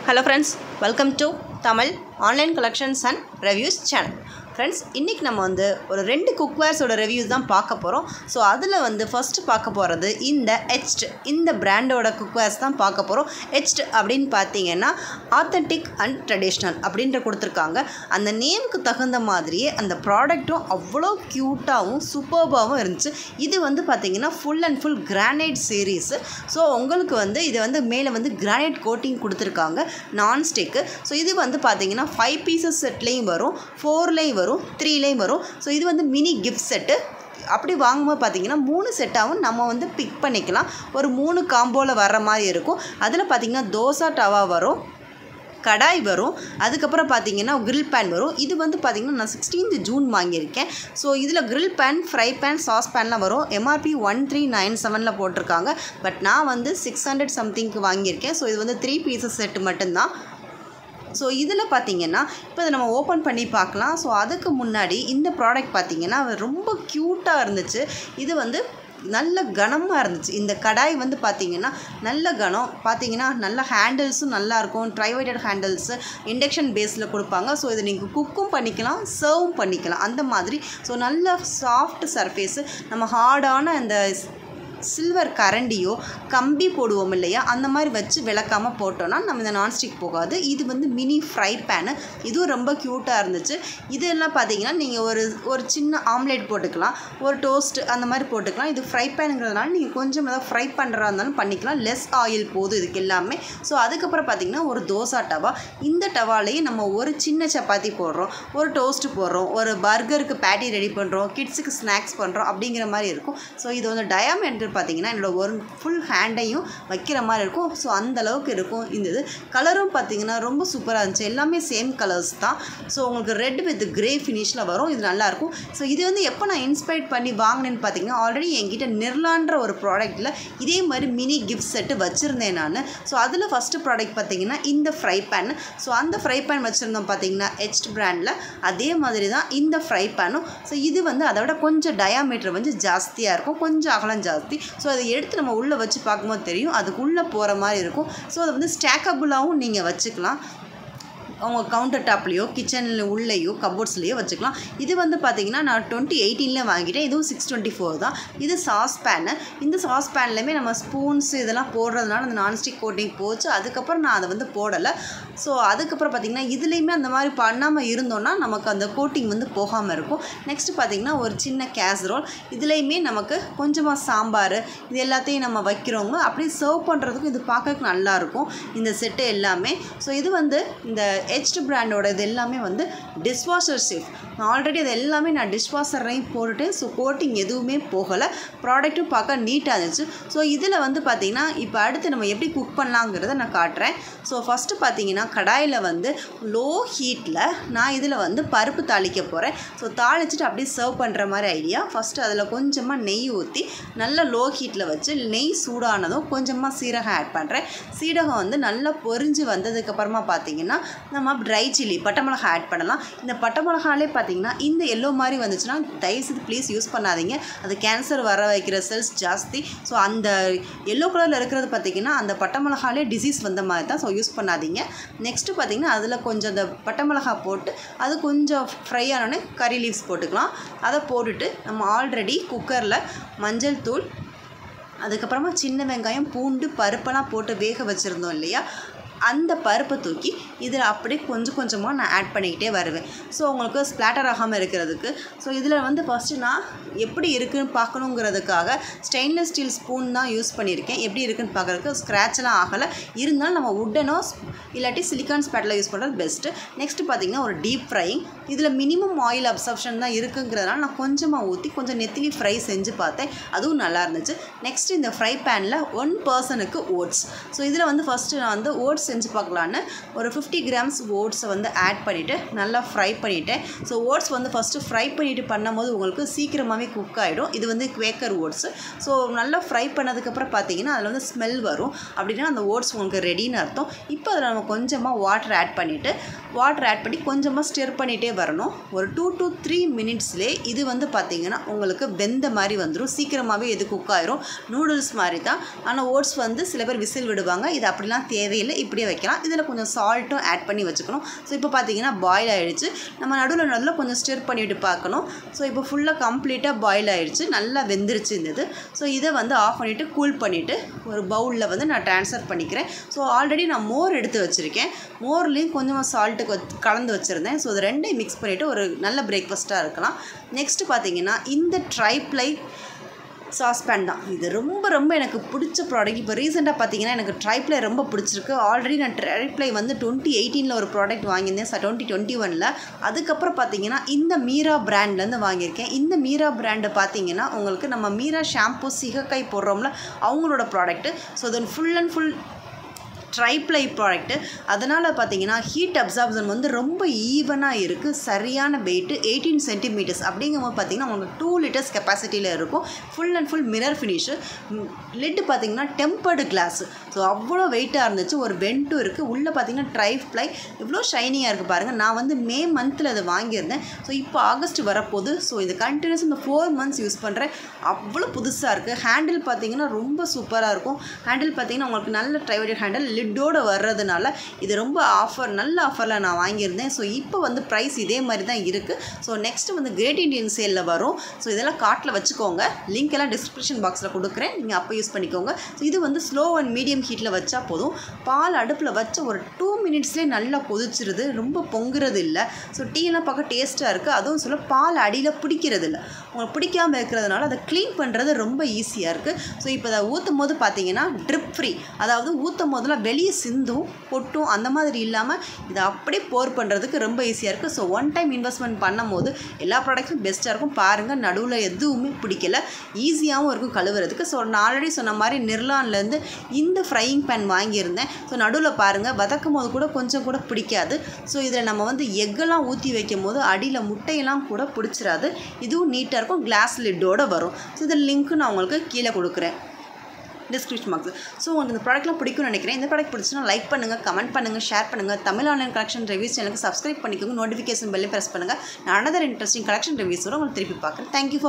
hello friends welcome to Tamil online collections and reviews channel friends இன்றைக்கி நம்ம வந்து ஒரு ரெண்டு குக்வேர்ஸோட ரிவ்யூஸ் தான் பார்க்க போகிறோம் ஸோ அதில் வந்து ஃபஸ்ட்டு பார்க்க போகிறது இந்த எச்ட் இந்த பிராண்டோட குக்வேர்ஸ் தான் பார்க்க போகிறோம் எச்ட் அப்படின்னு பார்த்தீங்கன்னா ஆத்தென்டிக் அண்ட் ட்ரெடிஷ்னல் அப்படின்ற கொடுத்துருக்காங்க அந்த நேமுக்கு தகுந்த மாதிரியே அந்த ப்ராடக்ட்டும் அவ்வளோ க்யூட்டாகவும் சூப்பர்பாகவும் இருந்துச்சு இது வந்து பார்த்தீங்கன்னா full and full granite series so உங்களுக்கு வந்து இது வந்து மேலே வந்து கிரானைட் கோட்டிங் கொடுத்துருக்காங்க நான்ஸ்டிக்கு ஸோ இது வந்து பார்த்தீங்கன்னா ஃபைவ் பீசஸ் செட்லேயும் வரும் ஃபோர்லேயும் வரும் த்ரீலேயும் வரும் ஸோ இது வந்து மினி கிஃப்ட் செட்டு அப்படி வாங்கும்போது பார்த்தீங்கன்னா மூணு செட்டாகவும் நம்ம வந்து பிக் பண்ணிக்கலாம் ஒரு மூணு காம்போவில் வர்ற மாதிரி இருக்கும் அதில் பார்த்தீங்கன்னா தோசை டவா வரும் கடாய் வரும் அதுக்கப்புறம் பார்த்தீங்கன்னா grill பேன் வரும் இது வந்து பார்த்தீங்கன்னா நான் சிக்ஸ்டீன்த் ஜூன் வாங்கியிருக்கேன் ஸோ இதில் grill pan fry pan sauce பேன்லாம் வரும் எம்ஆர்பி ஒன் த்ரீ நைன் செவனில் போட்டிருக்காங்க பட் நான் வந்து சிக்ஸ் ஹண்ட்ரட் சம்திங்க்கு வாங்கியிருக்கேன் ஸோ இது வந்து த்ரீ பீசஸ் செட்டு மட்டும்தான் ஸோ இதில் பார்த்தீங்கன்னா இப்போ இதை நம்ம ஓப்பன் பண்ணி பார்க்கலாம் ஸோ அதுக்கு முன்னாடி இந்த ப்ராடக்ட் பார்த்தீங்கன்னா ரொம்ப க்யூட்டாக இருந்துச்சு இது வந்து நல்ல கனமாக இருந்துச்சு இந்த கடாய் வந்து பார்த்தீங்கன்னா நல்ல கனம் பார்த்தீங்கன்னா நல்ல ஹேண்டில்ஸும் நல்லாயிருக்கும் ட்ரைவைட்டட் ஹேண்டில்ஸு இண்டக்ஷன் பேஸில் கொடுப்பாங்க ஸோ இதை நீங்கள் குக்கும் பண்ணிக்கலாம் சர்வும் பண்ணிக்கலாம் அந்த மாதிரி ஸோ நல்ல சாஃப்ட் சர்ஃபேஸு நம்ம ஹார்டான அந்த சில்வர் கரண்டியோ கம்பி போடுவோம் இல்லையா அந்த மாதிரி வச்சு விளக்காமல் போட்டோன்னா நம்ம இந்த நான்ஸ்டிக் போகாது இது வந்து மினி ஃப்ரை பேனு இதுவும் ரொம்ப க்யூட்டாக இருந்துச்சு இதெல்லாம் பார்த்தீங்கன்னா நீங்கள் ஒரு ஒரு சின்ன ஆம்லேட் போட்டுக்கலாம் ஒரு டோஸ்ட் அந்த மாதிரி போட்டுக்கலாம் இது ஃப்ரை பேனுங்கிறதுனால நீங்கள் கொஞ்சம் ஏதாவது ஃப்ரை பண்ணுறதா இருந்தாலும் பண்ணிக்கலாம் லெஸ் ஆயில் போதும் இதுக்கு எல்லாமே ஸோ அதுக்கப்புறம் பார்த்தீங்கன்னா ஒரு தோசா டவா இந்த டவாலேயே நம்ம ஒரு சின்ன சப்பாத்தி போடுறோம் ஒரு டோஸ்ட் போடுறோம் ஒரு பர்கருக்கு பேட்டி ரெடி பண்ணுறோம் கிட்ஸுக்கு ஸ்நாக்ஸ் பண்ணுறோம் அப்படிங்கிற மாதிரி இருக்கும் ஸோ இது வந்து டயாமீட்டர் பார்த்தீங்கன்னா என்னோட ஒரு ஃபுல் ஹேண்டையும் வைக்கிற மாதிரி இருக்கும் ஸோ அந்த அளவுக்கு இருக்கும் இந்த இது கலரும் பார்த்தீங்கன்னா ரொம்ப சூப்பராக இருந்துச்சு எல்லாமே சேம் கலர்ஸ் தான் ஸோ உங்களுக்கு ரெட் வித் கிரே ஃபினிஷில் வரும் இது நல்லாயிருக்கும் ஸோ இது வந்து எப்போ நான் இன்ஸ்பைர்ட் பண்ணி வாங்கினேன்னு பார்த்தீங்கன்னா ஆல்ரெடி என்கிட்ட நிர்லான்ற ஒரு ப்ராடக்ட்டில் இதே மாதிரி மினி கிஃப்ட் செட்டு வச்சுருந்தேன் நான் ஸோ அதில் ஃபஸ்ட்டு ப்ராடக்ட் பார்த்தீங்கன்னா இந்த ஃப்ரை பேன் ஸோ அந்த ஃப்ரை பேன் வச்சுருந்தோம் பார்த்தீங்கன்னா எச்ட் பிராண்டில் அதே மாதிரி தான் இந்த ஃப்ரை பேனும் ஸோ இது வந்து அதை விட கொஞ்சம் டயாமீட்டர் வந்து ஜாஸ்தியாக இருக்கும் கொஞ்சம் அகலம் ஜாஸ்தி ஸோ அதை எடுத்து நம்ம உள்ளே வச்சு பார்க்கும்போது தெரியும் அதுக்குள்ளே போகிற மாதிரி இருக்கும் ஸோ அதை வந்து ஸ்டாக்கபுளாகவும் நீங்கள் வச்சுக்கலாம் அவங்க கவுண்டர் டாப்லேயோ கிச்சனில் உள்ளேயோ கபோர்ட்ஸ்லேயோ வச்சுக்கலாம் இது வந்து பார்த்தீங்கன்னா நான் டுவெண்ட்டி எயிட்டீனில் வாங்கிட்டேன் இதுவும் சிக்ஸ் டுவெண்ட்டி ஃபோர் தான் இது சாஸ் பேனு இந்த சாஸ் பேன்லேயுமே நம்ம ஸ்பூன்ஸ் இதெல்லாம் போடுறதுனால அந்த நான்ஸ்டிக் கோட்டிங் போச்சு அதுக்கப்புறம் நான் அதை வந்து போடலை ஸோ அதுக்கப்புறம் பார்த்திங்கன்னா இதுலேயுமே அந்த மாதிரி பண்ணாமல் இருந்தோன்னா நமக்கு அந்த கோட்டிங் வந்து போகாமல் இருக்கும் நெக்ஸ்ட்டு பார்த்திங்கன்னா ஒரு சின்ன கேஸ்ரோல் இதுலேயுமே நமக்கு கொஞ்சமாக சாம்பார் இது எல்லாத்தையும் நம்ம வைக்கிறவங்க அப்படியே சர்வ் பண்ணுறதுக்கும் இது பார்க்கறதுக்கு நல்லாயிருக்கும் இந்த செட்டு எல்லாமே ஸோ இது வந்து இந்த ஹெச்ட் பிராண்டோட இது எல்லாமே வந்து டிஷ்வாஷர் சேஃப் ஆல்ரெடி அது எல்லாமே நான் டிஷ்வாஷரையும் போட்டுட்டேன் ஸோ கோட்டிங் எதுவுமே போகலை ப்ராடக்ட்டும் பார்க்க நீட்டாக இருந்துச்சு ஸோ இதில் வந்து பார்த்திங்கன்னா இப்போ அடுத்து நம்ம எப்படி குக் பண்ணலாங்கிறத நான் காட்டுறேன் ஸோ ஃபஸ்ட்டு பார்த்தீங்கன்னா கடாயில் வந்து லோ ஹீட்டில் நான் இதில் வந்து பருப்பு தாளிக்க போகிறேன் ஸோ தாளிச்சிட்டு அப்படியே சர்வ் பண்ணுற மாதிரி ஐடியா ஃபஸ்ட்டு அதில் கொஞ்சமாக நெய் ஊற்றி நல்லா லோ ஹீட்டில் வச்சு நெய் சூடானதும் கொஞ்சமாக சீரகம் ஆட் பண்ணுறேன் சீரகம் வந்து நல்லா பொரிஞ்சு வந்ததுக்கப்புறமா பார்த்தீங்கன்னா நம்ம ட்ரை சில்லி பட்டை மிளகா ஆட் பண்ணலாம் இந்த பட்டை மிளகாலே பார்த்தீங்கன்னா இந்த எல்லோ மாதிரி வந்துச்சுன்னா தயவுசெய்து ப்ளீஸ் யூஸ் பண்ணாதீங்க அது கேன்சர் வர வைக்கிற செல்ஸ் ஜாஸ்தி ஸோ அந்த எல்லோ கலரில் இருக்கிறது பார்த்தீங்கன்னா அந்த பட்டை மிளகாலே டிசீஸ் வந்த மாதிரி தான் ஸோ யூஸ் பண்ணாதீங்க நெக்ஸ்ட்டு பார்த்தீங்கன்னா அதில் கொஞ்சம் அந்த பட்டை மிளகா போட்டு அது கொஞ்சம் ஃப்ரை ஆனோடனே கறி லீவ்ஸ் போட்டுக்கலாம் அதை போட்டுட்டு நம்ம ஆல்ரெடி குக்கரில் மஞ்சள் தூள் அதுக்கப்புறமா சின்ன வெங்காயம் பூண்டு பருப்பெல்லாம் போட்டு வேக வச்சுருந்தோம் இல்லையா அந்த பருப்பை தூக்கி இதில் அப்படியே கொஞ்சம் கொஞ்சமாக நான் ஆட் பண்ணிக்கிட்டே வருவேன் ஸோ உங்களுக்கு ஸ்ப்ளாட்டர் ஆகாமல் இருக்கிறதுக்கு ஸோ இதில் வந்து ஃபஸ்ட்டு நான் எப்படி இருக்குன்னு பார்க்கணுங்கிறதுக்காக ஸ்டெயின்லெஸ் ஸ்டீல் ஸ்பூன் தான் யூஸ் பண்ணியிருக்கேன் எப்படி இருக்குன்னு பார்க்குறதுக்கு ஸ்க்ராட்ச்லாம் ஆகலை இருந்தாலும் நம்ம உட்டனோ இல்லாட்டி சிலிக்கான் ஸ்பேட்டில் யூஸ் பண்ணுறது பெஸ்ட்டு நெக்ஸ்ட்டு பார்த்திங்கன்னா ஒரு டீப் ஃப்ரையிங் இதில் மினிமம் ஆயில் அப்சப்ஷன் தான் இருக்குங்கிறதுனால நான் கொஞ்சமாக ஊற்றி கொஞ்சம் நெத்திலி ஃப்ரை செஞ்சு பார்த்தேன் அதுவும் நல்லா இருந்துச்சு நெக்ஸ்ட் இந்த ஃப்ரை பேனில் ஒன் பர்சனுக்கு ஓட்ஸ் ஸோ இதில் வந்து ஃபஸ்ட்டு நான் வந்து ஓட்ஸ் செஞ்சு பார்க்கலான்னு ஒரு ஃபிஃப்டி கிராம்ஸ் ஓட்ஸை வந்து ஆட் பண்ணிவிட்டு நல்லா ஃப்ரை பண்ணிவிட்டேன் ஸோ ஓட்ஸ் வந்து ஃபஸ்ட்டு ஃப்ரை பண்ணிவிட்டு பண்ணும்போது உங்களுக்கு சீக்கிரமாகவே குக் ஆகிடும் இது வந்து குவேக்கர் ஓட்ஸு ஸோ நல்லா ஃப்ரை பண்ணதுக்கப்புறம் பார்த்தீங்கன்னா அதில் வந்து ஸ்மெல் வரும் அப்படின்னா அந்த ஓட்ஸ் உங்களுக்கு ரெடின்னு அர்த்தம் இப்போ அதில் நம்ம கொஞ்சமாக வாட்டர் ஆட் பண்ணிவிட்டு வாட்டர் ஆட் பண்ணி கொஞ்சமாக ஸ்டிர் பண்ணிகிட்டே வரணும் ஒரு டூ டு த்ரீ மினிட்ஸ்லேயே இது வந்து பார்த்திங்கன்னா உங்களுக்கு வெந்த மாதிரி வந்துடும் சீக்கிரமாகவே இது குக் ஆயிரும் நூடுல்ஸ் மாதிரி தான் ஆனால் ஓட்ஸ் வந்து சில பேர் விசில் விடுவாங்க இது அப்படிலாம் தேவையில்லை இப்படியே வைக்கலாம் இதில் கொஞ்சம் சால்ட்டும் ஆட் பண்ணி வச்சுக்கணும் ஸோ இப்போ பார்த்தீங்கன்னா பாயில் ஆகிடுச்சு நம்ம நடுவில் நடுவில் கொஞ்சம் ஸ்டிர் பண்ணிவிட்டு பார்க்கணும் ஸோ இப்போ ஃபுல்லாக கம்ப்ளீட்டாக பாயில் ஆகிடுச்சு நல்லா வெந்துருச்சு இந்த இது ஸோ இதை வந்து ஆஃப் பண்ணிவிட்டு கூல் பண்ணிவிட்டு ஒரு பவுலில் வந்து நான் ட்ரான்ஸ்ஃபர் பண்ணிக்கிறேன் ஸோ ஆல்ரெடி நான் மோர் எடுத்து வச்சுருக்கேன் மோர்லேயும் கொஞ்சமாக சால்ட்டுக்கு கலந்து வச்சுருந்தேன் ஸோ இது ரெண்டையும் மிக்ஸ் பண்ணிவிட்டு ஒரு நல்ல பிரேக்ஃபாஸ்ட்டாக இருக்கலாம் நெக்ஸ்ட்டு பார்த்தீங்கன்னா இந்த ட்ரைப்ளை சாஸ்பேன் தான் இது ரொம்ப ரொம்ப எனக்கு பிடிச்ச ப்ராடக்ட் இப்போ ரீசெண்டாக பார்த்தீங்கன்னா எனக்கு ட்ரைப்ளை ரொம்ப பிடிச்சிருக்கு ஆல்ரெடி நான் ட்ரைப்ளை வந்து டுவெண்ட்டி எயிட்டீனில் ஒரு ப்ராடக்ட் வாங்கியிருந்தேன் சார் டுவெண்ட்டி டுவெண்ட்டி ஒனில் அதுக்கப்புறம் பார்த்தீங்கன்னா இந்த மீரா பிராண்ட்லேருந்து வாங்கியிருக்கேன் இந்த மீரா பிராண்டு பார்த்தீங்கன்னா உங்களுக்கு நம்ம மீரா ஷாம்பு சிகக்காய் போடுறோம்ல அவங்களோட product so then full and full triply product அதனால் பார்த்தீங்கன்னா ஹீட் அப்சார்ப்ஷன் வந்து ரொம்ப ஈவனாக இருக்குது சரியான வெயிட்டு எயிட்டீன் சென்டிமீட்டர்ஸ் அப்படிங்கும்போது பார்த்தீங்கன்னா உங்களுக்கு டூ லிட்டர்ஸ் கெப்பாசிட்டியில் இருக்கும் full and full mirror finish lid பார்த்தீங்கன்னா டெம்பர்டு கிளாஸ் ஸோ அவ்வளோ வெயிட்டாக இருந்துச்சு ஒரு வெண்ட்டும் இருக்குது உள்ளே பார்த்தீங்கன்னா ட்ரைப்ளை இவ்வளோ ஷைனிங்காக இருக்குது பாருங்கள் நான் வந்து மே மந்தில் அதை வாங்கியிருந்தேன் ஸோ இப்போ ஆகஸ்ட் வரப்போகுது ஸோ இது கண்டினியூஸ் இந்த ஃபோர் மந்த்ஸ் யூஸ் பண்ணுறேன் அவ்வளோ புதுசாக இருக்குது ஹேண்டில் பார்த்தீங்கன்னா ரொம்ப சூப்பராக இருக்கும் ஹேண்டில் பார்த்தீங்கன்னா உங்களுக்கு நல்ல ட்ரைவேட்டட் ஹேண்டில் லிட்டோடு வர்றதுனால இது ரொம்ப ஆஃபர் நல்ல ஆஃபரில் நான் வாங்கியிருந்தேன் ஸோ இப்போ வந்து ப்ரைஸ் இதே மாதிரி தான் இருக்குது ஸோ நெக்ஸ்ட்டு வந்து கிரேட் இண்டியன் சேலில் வரும் ஸோ இதெல்லாம் கார்ட்டில் வச்சுக்கோங்க லிங்க் எல்லாம் டிஸ்கிரிப்ஷன் பாக்ஸில் கொடுக்குறேன் நீங்கள் அப்போ யூஸ் பண்ணிக்கோங்க ஸோ இது வந்து ஸ்லோ அண்ட் மீடியம் ஹீட்டில் வச்சா போதும் பால் அடுப்பில் வச்ச ஒரு டூ மினிட்ஸ்லேயே நல்லா கொதிச்சிருது ரொம்ப பொங்குறது இல்லை ஸோ டீலாம் பார்க்க டேஸ்ட்டாக இருக்குது அதுவும் சொல்ல பால் அடியில் பிடிக்கிறது இல்லை உங்களுக்கு பிடிக்காமல் இருக்கிறதுனால அதை க்ளீன் பண்ணுறது ரொம்ப ஈஸியாக இருக்குது ஸோ இப்போ அதை ஊற்றும் போது பார்த்தீங்கன்னா ட்ரிப் ஃப்ரீ அதாவது ஊற்றும் போதெல்லாம் வெளியே சிந்தும் கொட்டும் அந்த மாதிரி இல்லாமல் இதை அப்படியே போர் பண்ணுறதுக்கு ரொம்ப ஈஸியாக இருக்குது ஸோ ஒன் டைம் இன்வெஸ்ட்மெண்ட் பண்ணும் போது எல்லா ப்ராடக்ட்ஸும் பெஸ்ட்டாக இருக்கும் பாருங்கள் நடுவில் எதுவுமே பிடிக்கல ஈஸியாகவும் இருக்கும் கழுவுறதுக்கு ஸோ நான் ஆல்ரெடி சொன்ன மாதிரி நிர்லான்லேருந்து இந்த ஃப்ரையிங் பேன் வாங்கியிருந்தேன் ஸோ நடுவில் பாருங்கள் வதக்கும் போது கூட கொஞ்சம் கூட பிடிக்காது ஸோ இதில் நம்ம வந்து எக்கெல்லாம் ஊற்றி வைக்கும் போது அடியில் முட்டையெல்லாம் கூட பிடிச்சிடாது இதுவும் நீட்டாக இருக்கும் கிளாஸ் லிட்டோட வரும் ஸோ இந்த லிங்க்கு நான் உங்களுக்கு கீழே கொடுக்குறேன் டிஸ்கிரிப்ஷன் பாக்ஸ் ஸோ உங்களுக்கு இந்த ப்ராடக்ட்லாம் பிடிக்கும்னு நினைக்கிறேன் இந்த ப்ராடக்ட் பிடிச்சுன்னா லைக் பண்ணுங்கள் கமெண்ட் பண்ணுங்கள் ஷேர் பண்ணுங்கள் தமிழ் ஆன்லைன் கலெக்ஷன் ரிவ்யூஸ் சேனலுக்கு சப்ஸ்கிரைப் பண்ணிக்கோங்க நோட்டிஃபிகேஷன் பெல்லே ப்ரெஸ் பண்ணுங்கள் நான் அனதர் இன்ட்ரெஸ்டிங் கலெக்ஷன் ரிவ்யூஸோட உங்களுக்கு திருப்பி பார்க்குறேன் தேங்க்யூ